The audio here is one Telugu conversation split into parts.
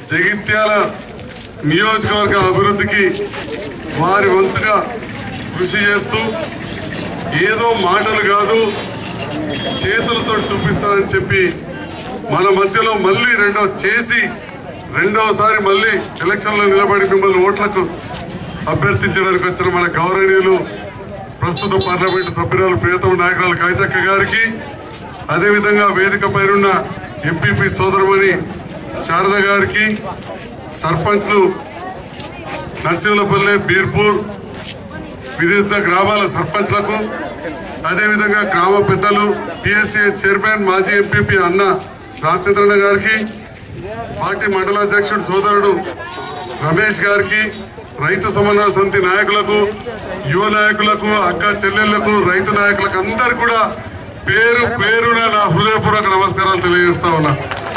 జగిత్యాల నియోజకవర్గ అభివృద్ధికి వారి వంతుగా కృషి చేస్తూ ఏదో మాటలు కాదు చేతులతో చూపిస్తానని చెప్పి మన మధ్యలో మళ్ళీ రెండో చేసి రెండవసారి మళ్ళీ ఎలక్షన్లో నిలబడి మిమ్మల్ని ఓట్లకు అభ్యర్థించడానికి వచ్చిన మన గౌరవనీయులు ప్రస్తుత పార్లమెంటు సభ్యురాలు ప్రియతమ నాయకురాలు కవితక్క గారికి అదేవిధంగా వేదిక పైనున్న ఎంపీపీ సోదరమణి శారద గారికి సర్పంచ్లు నర్సింహులపల్లె బీర్పూర్ వివిధ గ్రామాల సర్పంచ్లకు అదేవిధంగా గ్రామ పెద్దలు పిఎస్సి చైర్మన్ మాజీ ఎంపీపీ అన్న రామచంద్రన్న గారికి పార్టీ మండలాధ్యక్షుడు సోదరుడు రమేష్ గారికి రైతు సమన్వయ సమితి నాయకులకు యువ నాయకులకు అక్క చెల్లెళ్లకు రైతు నాయకులకు అందరు కూడా పేరు పేరున నా హృదయపూర్వక నమస్కారాలు తెలియజేస్తా ఉన్నా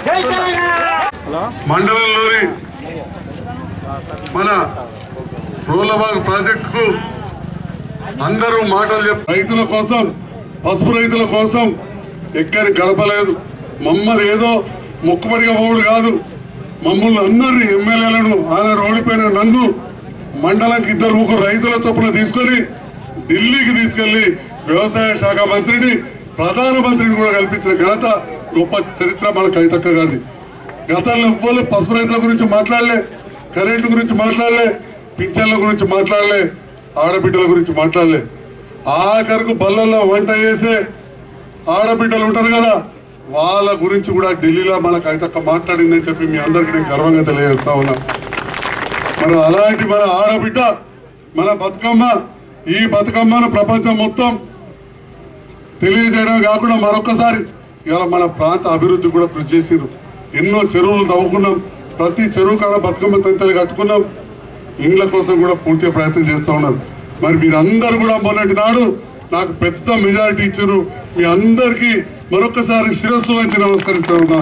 మండలంలోని మన రోలబాగ్ ప్రాజెక్టుకు అందరూ మాటలు చెప్ రైతుల కోసం పసుపు రైతుల కోసం ఎక్కడి గడపలేదు మమ్మల్ని ఏదో మొక్కుబడిగా పోవుడు కాదు మమ్మల్ని అందరినీ ఎమ్మెల్యేలను ఆనాడు ఓడిపోయిన నన్ను మండలానికి ఇద్దరు ముగ్గురు రైతుల చొప్పున తీసుకొని ఢిల్లీకి తీసుకెళ్లి వ్యవసాయ శాఖ మంత్రిని ప్రధానమంత్రిని కూడా కల్పించిన ఘనత గొప్ప చరిత్ర మన కవితక్క గారిది గతంలో ఎవ్వరు పసుపు రైతుల గురించి మాట్లాడలే కరెంటు గురించి మాట్లాడలే పింఛన్ల గురించి మాట్లాడలే ఆడబిడ్డల గురించి మాట్లాడలే ఆఖరకు బల్లల్లో వంట చేసే ఆడబిడ్డలు ఉంటారు కదా వాళ్ళ గురించి కూడా ఢిల్లీలో మన కవితక్క మాట్లాడిందని చెప్పి మీ అందరికీ నేను గర్వంగా తెలియజేస్తా ఉన్నా మరి అలాంటి మన ఆడబిడ్డ మన బతుకమ్మ ఈ బతుకమ్మను ప్రపంచం మొత్తం తెలియజేయడం కాకుండా మరొకసారి ఇవాళ మన ప్రాంత అభివృద్ధి కూడా కృషి చేసిరు ఎన్నో చెరువులు తవ్వుకున్నాం ప్రతి చెరువు కాడ బతుకమ్మ తంతలు కట్టుకున్నాం ఇండ్ల కోసం కూడా పూర్తిగా ప్రయత్నం చేస్తూ ఉన్నారు మరి మీరందరూ కూడా మొన్నటి నాడు నాకు పెద్ద మెజారిటీ ఇచ్చారు మీ అందరికీ మరొకసారి శిరస్సు వంచి నమస్కరిస్తా ఉన్నా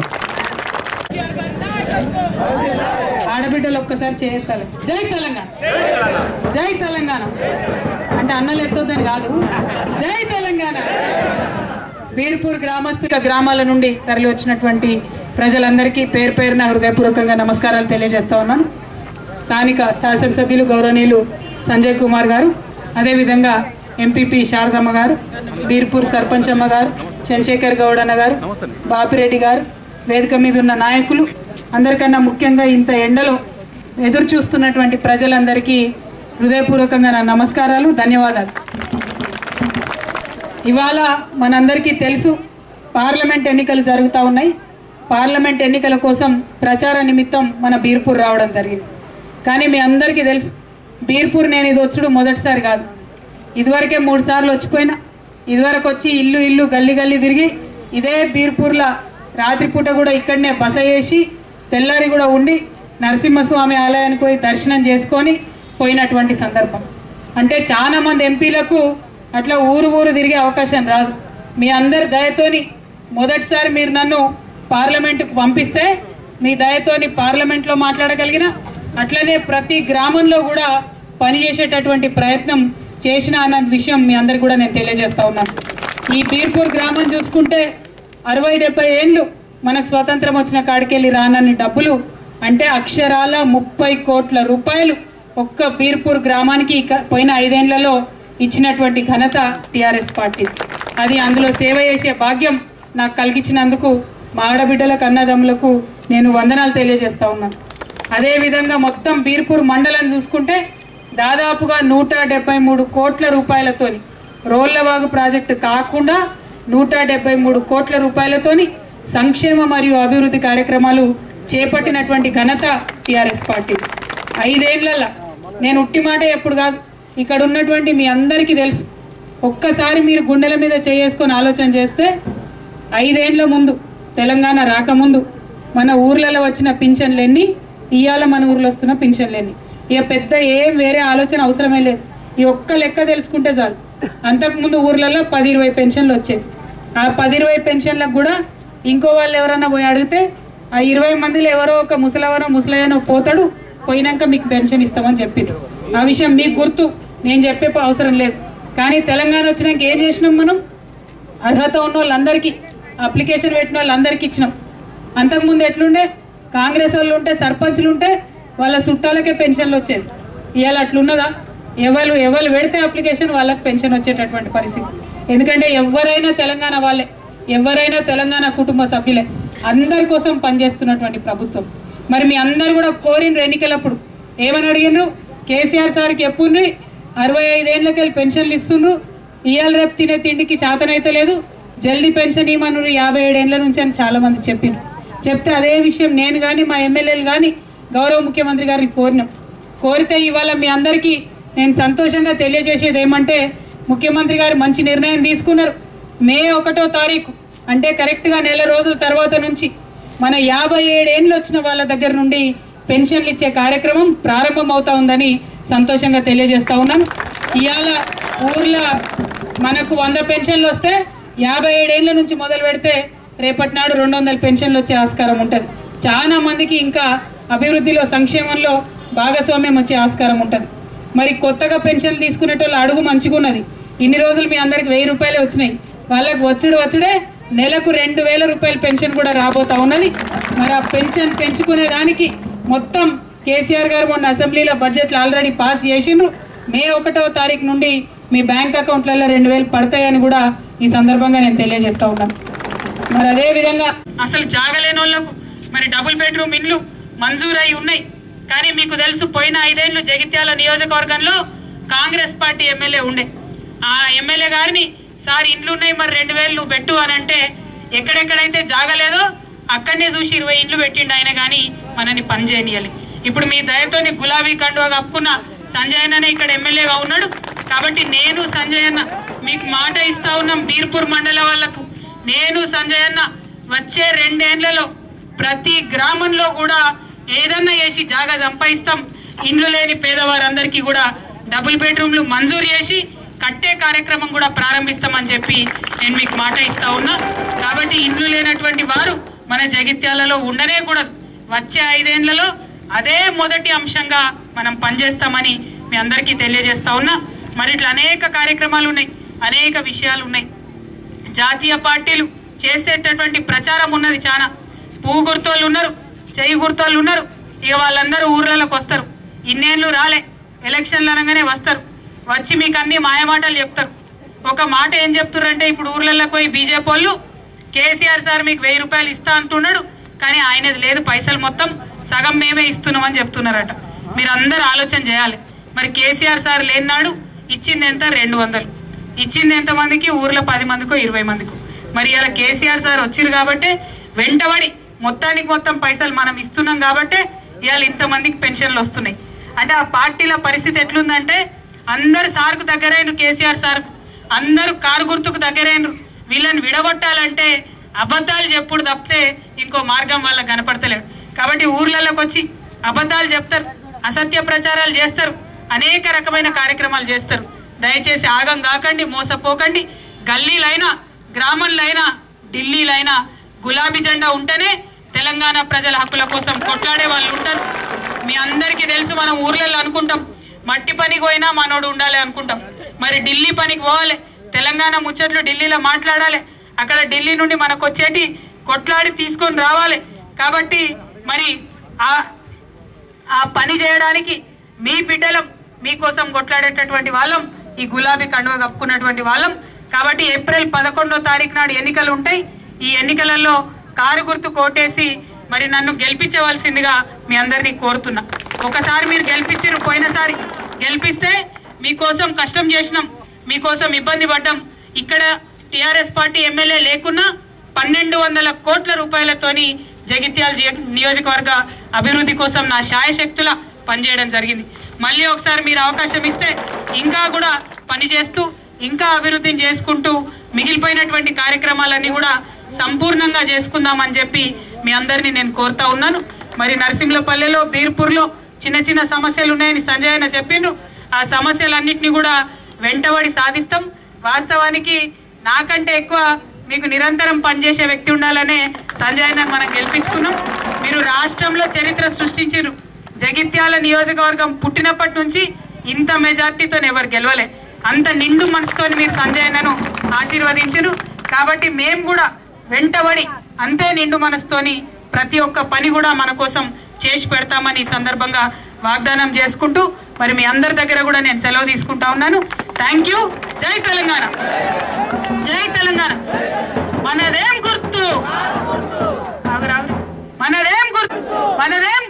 ఆడబిడ్డలు ఒక్కసారి చేస్తారు జై తెలంగాణ జై తెలంగాణ అంటే అన్నలు ఎత్తొద్దని కాదు జై తెలంగాణ బీర్పూర్ గ్రామస్తుల గ్రామాల నుండి తరలి వచ్చినటువంటి ప్రజలందరికీ పేరు పేరున హృదయపూర్వకంగా నమస్కారాలు తెలియజేస్తా ఉన్నాను స్థానిక శాసనసభ్యులు గౌరవనీయులు సంజయ్ కుమార్ గారు అదేవిధంగా ఎంపీపీ శారదమ్మ గారు బీర్పూర్ సర్పంచమ్మ గారు చంద్రశేఖర్ గౌడ్ అన్న గారు బాపిరెడ్డి గారు వేదిక మీద ఉన్న నాయకులు అందరికన్నా ముఖ్యంగా ఇంత ఎండలో ఎదురు చూస్తున్నటువంటి ప్రజలందరికీ హృదయపూర్వకంగా నా నమస్కారాలు ధన్యవాదాలు ఇవాళ మనందరికీ తెలుసు పార్లమెంట్ ఎన్నికలు జరుగుతూ ఉన్నాయి పార్లమెంట్ ఎన్నికల కోసం ప్రచార నిమిత్తం మన బీర్పూర్ రావడం జరిగింది కానీ మీ అందరికీ తెలుసు బీర్పూర్ నేను ఇది వచ్చుడు మొదటిసారి కాదు ఇదివరకే మూడు సార్లు వచ్చిపోయినా ఇదివరకు వచ్చి ఇల్లు ఇల్లు గల్లీ గల్లీ తిరిగి ఇదే బీర్పూర్లో రాత్రిపూట కూడా ఇక్కడనే బస చేసి తెల్లారి కూడా ఉండి నరసింహస్వామి ఆలయానికి పోయి దర్శనం చేసుకొని పోయినటువంటి సందర్భం అంటే చాలా మంది ఎంపీలకు అట్లా ఊరు ఊరు తిరిగే అవకాశం రాదు మీ అందరి దయతోని మొదటిసారి మీరు నన్ను పార్లమెంటుకు పంపిస్తే మీ దయతోని పార్లమెంట్లో మాట్లాడగలిగిన అట్లనే ప్రతి గ్రామంలో కూడా పనిచేసేటటువంటి ప్రయత్నం చేసిన అన్న విషయం మీ అందరికి కూడా నేను తెలియజేస్తా ఉన్నాను ఈ బీర్పూర్ గ్రామం చూసుకుంటే అరవై డెబ్బై ఏళ్ళు మనకు స్వాతంత్రం వచ్చిన కాడికెళ్ళి రానన్ని డబ్బులు అంటే అక్షరాల ముప్పై కోట్ల రూపాయలు ఒక్క బీర్పూర్ గ్రామానికి ఇక పోయిన ఐదేళ్లలో ఇచ్చినటువంటి ఘనత టిఆర్ఎస్ పార్టీ అది అందులో సేవ చేసే భాగ్యం నాకు కలిగించినందుకు మా ఆడబిడ్డలకు అన్నదమ్ములకు నేను వందనాలు తెలియజేస్తా ఉన్నాను అదేవిధంగా మొత్తం బీర్పూర్ మండలం చూసుకుంటే దాదాపుగా నూట డెబ్బై మూడు కోట్ల రూపాయలతోని రోళ్లవాగు ప్రాజెక్టు కాకుండా నూట డెబ్బై మూడు కోట్ల రూపాయలతోని సంక్షేమ మరియు అభివృద్ధి కార్యక్రమాలు చేపట్టినటువంటి ఘనత టిఆర్ఎస్ పార్టీ ఐదేళ్లలో నేను ఉట్టి మాట ఎప్పుడు కాదు ఇక్కడ ఉన్నటువంటి మీ అందరికీ తెలుసు ఒక్కసారి మీరు గుండెల మీద చేసుకొని ఆలోచన చేస్తే ఐదేండ్ల ముందు తెలంగాణ రాకముందు మన ఊర్లలో వచ్చిన పింఛన్లు ఎన్ని ఇవాళ మన ఊర్లో వస్తున్న పింఛన్లు ఎన్ని ఇక పెద్ద ఏం వేరే ఆలోచన అవసరమే లేదు ఈ ఒక్క లెక్క తెలుసుకుంటే చాలు అంతకుముందు ఊర్లలో పది ఇరవై పెన్షన్లు వచ్చేవి ఆ పది ఇరవై పెన్షన్లకు కూడా ఇంకో వాళ్ళు ఎవరన్నా పోయి అడిగితే ఆ ఇరవై మందిలో ఎవరో ఒక ముసలవనో ముసలయ్యనో పోతాడు పోయినాక మీకు పెన్షన్ ఇస్తామని చెప్పిండ్రు ఆ విషయం మీకు గుర్తు నేను చెప్పే ప- అవసరం లేదు కానీ తెలంగాణ వచ్చినాక ఏం చేసినాం మనం అర్హత ఉన్న వాళ్ళందరికీ అప్లికేషన్ పెట్టిన వాళ్ళందరికీ ఇచ్చినాం అంతకుముందు ఎట్లుండే కాంగ్రెస్ వాళ్ళు ఉంటే సర్పంచ్లు ఉంటే వాళ్ళ చుట్టాలకే పెన్షన్లు వచ్చేది ఇవాళ అట్లున్నదా ఎవరు ఎవరు పెడితే అప్లికేషన్ వాళ్ళకి పెన్షన్ వచ్చేటటువంటి పరిస్థితి ఎందుకంటే ఎవరైనా తెలంగాణ వాళ్ళే ఎవరైనా తెలంగాణ కుటుంబ సభ్యులే అందరి కోసం పనిచేస్తున్నటువంటి ప్రభుత్వం మరి మీ అందరు కూడా కోరిన ఎన్నికలప్పుడు ఏమని అడిగినారు కేసీఆర్ సార్కి ఎప్పుడు అరవై ఐదేళ్ళకెళ్ళి పెన్షన్లు ఇస్తుండ్రు ఇవాళ రేపు తినే తిండికి చేతనైతే లేదు జల్దీ పెన్షన్ ఇవ్వమన్నారు యాభై ఏడేళ్ల నుంచి అని చాలా మంది చెప్పారు చెప్తే అదే విషయం నేను కానీ మా ఎమ్మెల్యేలు కానీ గౌరవ ముఖ్యమంత్రి గారిని కోరినాం కోరితే ఇవాళ మీ అందరికీ నేను సంతోషంగా తెలియజేసేది ఏమంటే ముఖ్యమంత్రి గారు మంచి నిర్ణయం తీసుకున్నారు మే ఒకటో తారీఖు అంటే కరెక్ట్గా నెల రోజుల తర్వాత నుంచి మన యాభై ఏడేళ్ళు వచ్చిన వాళ్ళ దగ్గర నుండి పెన్షన్లు ఇచ్చే కార్యక్రమం ప్రారంభం అవుతా ఉందని సంతోషంగా తెలియజేస్తా ఉన్నాను ఇవాళ ఊర్లో మనకు వంద పెన్షన్లు వస్తే యాభై ఏడేళ్ల నుంచి మొదలు పెడితే రేపటి నాడు రెండు వందల పెన్షన్లు వచ్చే ఆస్కారం ఉంటుంది చాలా మందికి ఇంకా అభివృద్ధిలో సంక్షేమంలో భాగస్వామ్యం వచ్చే ఆస్కారం ఉంటుంది మరి కొత్తగా పెన్షన్లు తీసుకునేటోళ్ళు అడుగు మంచిగా ఉన్నది ఇన్ని రోజులు మీ అందరికి వెయ్యి రూపాయలే వచ్చినాయి వాళ్ళకి వచ్చుడు వచ్చుడే నెలకు రెండు వేల రూపాయల పెన్షన్ కూడా రాబోతా ఉన్నది మరి ఆ పెన్షన్ పెంచుకునే దానికి మొత్తం కేసీఆర్ గారు మొన్న అసెంబ్లీలో బడ్జెట్లు ఆల్రెడీ పాస్ చేసిండ్రు మే ఒకటవ తారీఖు నుండి మీ బ్యాంక్ అకౌంట్లలో రెండు వేలు పడతాయని కూడా ఈ సందర్భంగా నేను తెలియజేస్తా ఉన్నాను మరి అదే విధంగా అసలు జాగలేని వాళ్ళకు మరి డబుల్ బెడ్రూమ్ ఇండ్లు మంజూరై ఉన్నాయి కానీ మీకు తెలుసు పోయిన ఐదేళ్లు జగిత్యాల నియోజకవర్గంలో కాంగ్రెస్ పార్టీ ఎమ్మెల్యే ఉండే ఆ ఎమ్మెల్యే గారిని సార్ ఇండ్లు ఉన్నాయి మరి రెండు వేలు నువ్వు పెట్టు అని అంటే ఎక్కడెక్కడైతే జాగలేదో అక్కడనే చూసి ఇరవై ఇండ్లు పెట్టిండు ఆయన కానీ మనని పని చేయనియాలి ఇప్పుడు మీ దయతోని గులాబీ కండువా కప్పుకున్న సంజయ్ అన్ననే ఇక్కడ ఎమ్మెల్యేగా ఉన్నాడు కాబట్టి నేను సంజయ్ అన్న మీకు మాట ఇస్తా ఉన్నాం బీర్పూర్ మండల వాళ్లకు నేను సంజయ్ అన్న వచ్చే రెండేళ్లలో ప్రతి గ్రామంలో కూడా ఏదన్నా చేసి జాగా సంపాదిస్తాం ఇండ్లు లేని పేదవారందరికీ కూడా డబుల్ బెడ్రూమ్లు మంజూరు చేసి కట్టే కార్యక్రమం కూడా ప్రారంభిస్తామని చెప్పి నేను మీకు మాట ఇస్తా ఉన్నా కాబట్టి ఇండ్లు లేనటువంటి వారు మన జగిత్యాలలో ఉండనే కూడదు వచ్చే ఐదేళ్లలో అదే మొదటి అంశంగా మనం పనిచేస్తామని మీ అందరికీ తెలియజేస్తా ఉన్నా మరి ఇట్లా అనేక కార్యక్రమాలు ఉన్నాయి అనేక విషయాలు ఉన్నాయి జాతీయ పార్టీలు చేసేటటువంటి ప్రచారం ఉన్నది చాలా పువ్వు గుర్తోళ్ళు ఉన్నారు చెయ్యి గుర్తోళ్ళు ఉన్నారు ఇక వాళ్ళందరూ ఊర్లలోకి వస్తారు ఇన్నేళ్ళు రాలే ఎలక్షన్లు అనగానే వస్తారు వచ్చి మీకు అన్ని మాయమాటలు చెప్తారు ఒక మాట ఏం చెప్తున్నారంటే ఇప్పుడు ఊర్లలోకి పోయి బీజేపీ వాళ్ళు కేసీఆర్ సార్ మీకు వెయ్యి రూపాయలు ఇస్తా అంటున్నాడు కానీ ఆయనది లేదు పైసలు మొత్తం సగం మేమే ఇస్తున్నామని చెప్తున్నారట మీరు అందరూ ఆలోచన చేయాలి మరి కేసీఆర్ సార్ లేనాడు ఇచ్చింది ఎంత రెండు వందలు ఇచ్చింది ఎంతమందికి ఊర్లో పది మందికో ఇరవై మందికో మరి ఇలా కేసీఆర్ సార్ వచ్చిరు కాబట్టి వెంటబడి మొత్తానికి మొత్తం పైసలు మనం ఇస్తున్నాం కాబట్టి ఇవాళ ఇంతమందికి పెన్షన్లు వస్తున్నాయి అంటే ఆ పార్టీల పరిస్థితి ఎట్లుందంటే అందరు సార్కు దగ్గరైనరు కేసీఆర్ సార్కు అందరూ కారు గుర్తుకు దగ్గరైనరు వీళ్ళని విడగొట్టాలంటే అబద్ధాలు చెప్పుడు తప్పితే ఇంకో మార్గం వాళ్ళకి కనపడతలేడు కాబట్టి ఊర్లలోకి వచ్చి అబద్ధాలు చెప్తారు అసత్య ప్రచారాలు చేస్తారు అనేక రకమైన కార్యక్రమాలు చేస్తారు దయచేసి ఆగం కాకండి మోసపోకండి గల్లీలైనా గ్రామంలైనా ఢిల్లీలైనా గులాబీ జెండా ఉంటేనే తెలంగాణ ప్రజల హక్కుల కోసం కొట్లాడే వాళ్ళు ఉంటారు మీ అందరికీ తెలుసు మనం ఊర్లలో అనుకుంటాం మట్టి పనికి పోయినా మనోడు ఉండాలి అనుకుంటాం మరి ఢిల్లీ పనికి పోవాలి తెలంగాణ ముచ్చట్లు ఢిల్లీలో మాట్లాడాలి అక్కడ ఢిల్లీ నుండి మనకు వచ్చేటి కొట్లాడి తీసుకొని రావాలి కాబట్టి మరి ఆ ఆ పని చేయడానికి మీ బిడ్డలం మీకోసం కొట్లాడేటటువంటి వాళ్ళం ఈ గులాబీ కండువ కప్పుకున్నటువంటి వాళ్ళం కాబట్టి ఏప్రిల్ పదకొండో తారీఖు నాడు ఎన్నికలు ఉంటాయి ఈ ఎన్నికలలో కారు గుర్తు కోటేసి మరి నన్ను గెలిపించవలసిందిగా మీ అందరినీ కోరుతున్నా ఒకసారి మీరు గెలిపించారు పోయినసారి గెలిపిస్తే మీకోసం కష్టం చేసినాం మీకోసం ఇబ్బంది పడ్డాం ఇక్కడ టిఆర్ఎస్ పార్టీ ఎమ్మెల్యే లేకున్నా పన్నెండు వందల కోట్ల రూపాయలతోని జగిత్యాల జి- నియోజకవర్గ అభివృద్ధి కోసం నా శాయశక్తుల పనిచేయడం జరిగింది మళ్ళీ ఒకసారి మీరు అవకాశం ఇస్తే ఇంకా కూడా పనిచేస్తూ ఇంకా అభివృద్ధిని చేసుకుంటూ మిగిలిపోయినటువంటి కార్యక్రమాలన్నీ కూడా సంపూర్ణంగా చేసుకుందామని చెప్పి మీ అందరినీ నేను కోరుతా ఉన్నాను మరి నరసింహపల్లెలో బీర్పూర్లో చిన్న చిన్న సమస్యలు ఉన్నాయని సంజయ్ అన్న చెప్పిండ్రు ఆ సమస్యలన్నింటినీ కూడా వెంటబడి సాధిస్తాం వాస్తవానికి నాకంటే ఎక్కువ మీకు నిరంతరం పనిచేసే వ్యక్తి ఉండాలనే సంజయ్ అన్నను మనం గెలిపించుకున్నాం మీరు రాష్ట్రంలో చరిత్ర సృష్టించారు జగిత్యాల నియోజకవర్గం పుట్టినప్పటి నుంచి ఇంత మెజార్టీతో ఎవరు గెలవలే అంత నిండు మనసుతో మీరు సంజయ్ అన్నను ఆశీర్వదించారు కాబట్టి మేము కూడా వెంటబడి అంతే నిండు మనసుతోని ప్రతి ఒక్క పని కూడా మన కోసం చేసి పెడతామని ఈ సందర్భంగా వాగ్దానం చేసుకుంటూ మరి మీ అందరి దగ్గర కూడా నేను సెలవు తీసుకుంటా ఉన్నాను థ్యాంక్ యూ జై తెలంగాణ జై తెలంగాణ మనదేం గుర్తు ఆగు, రాగు. మనదేం గుర్తు మనదేం